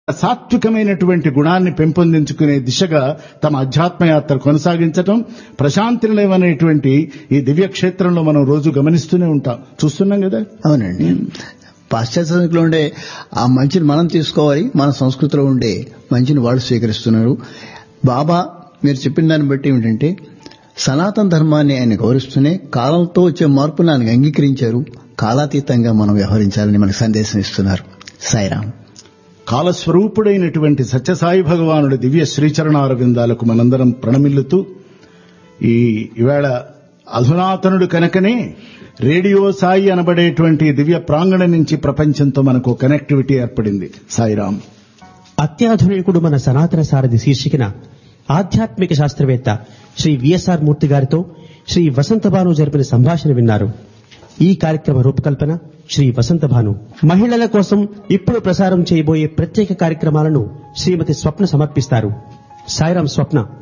సాత్వికమైనటువంటి గుణాన్ని పెంపొందించుకునే దిశగా తమ అధ్యాత్మయాత్ర కొనసాగించటం ప్రశాంతి నిలయం అనేటువంటి ఈ దివ్య క్షేత్రంలో మనం రోజు గమనిస్తూనే ఉంటాం చూస్తున్నాం కదా అవునండి పాశ్చాత్య సంస్కృతిలో ఉండే ఆ మంచిని మనం తీసుకోవాలి మన సంస్కృతిలో ఉండే మంచిని వాళ్ళు స్వీకరిస్తున్నారు బాబా మీరు చెప్పిన దాన్ని బట్టి ఏమిటంటే సనాతన ధర్మాన్ని ఆయన గౌరవిస్తూనే కాలంతో వచ్చే మార్పులను ఆయన అంగీకరించారు కాలాతీతంగా మనం వ్యవహరించాలని మనకు సందేశం ఇస్తున్నారు సాయిరాం కాలస్వరూపుడైనటువంటి సత్యసాయి భగవానుడి దివ్య శ్రీచరణారవిందాలకు మనందరం ప్రణమిల్లుతూ ఈ ఈవేళ అధునాతనుడు కనుకనే రేడియో సాయి అనబడేటువంటి దివ్య ప్రాంగణం నుంచి ప్రపంచంతో మనకు కనెక్టివిటీ ఏర్పడింది సాయిరాం అత్యాధునికుడు మన సనాతన సారథి శీర్షికన ఆధ్యాత్మిక శాస్త్రవేత్త శ్రీ విఎస్ఆర్ మూర్తి గారితో శ్రీ వసంత భాను జరిపిన సంభాషణ విన్నారు ఈ కార్యక్రమ రూపకల్పన శ్రీ వసంత భాను మహిళల కోసం ఇప్పుడు ప్రసారం చేయబోయే ప్రత్యేక కార్యక్రమాలను శ్రీమతి స్వప్న సమర్పిస్తారు సాయిరాం స్వప్న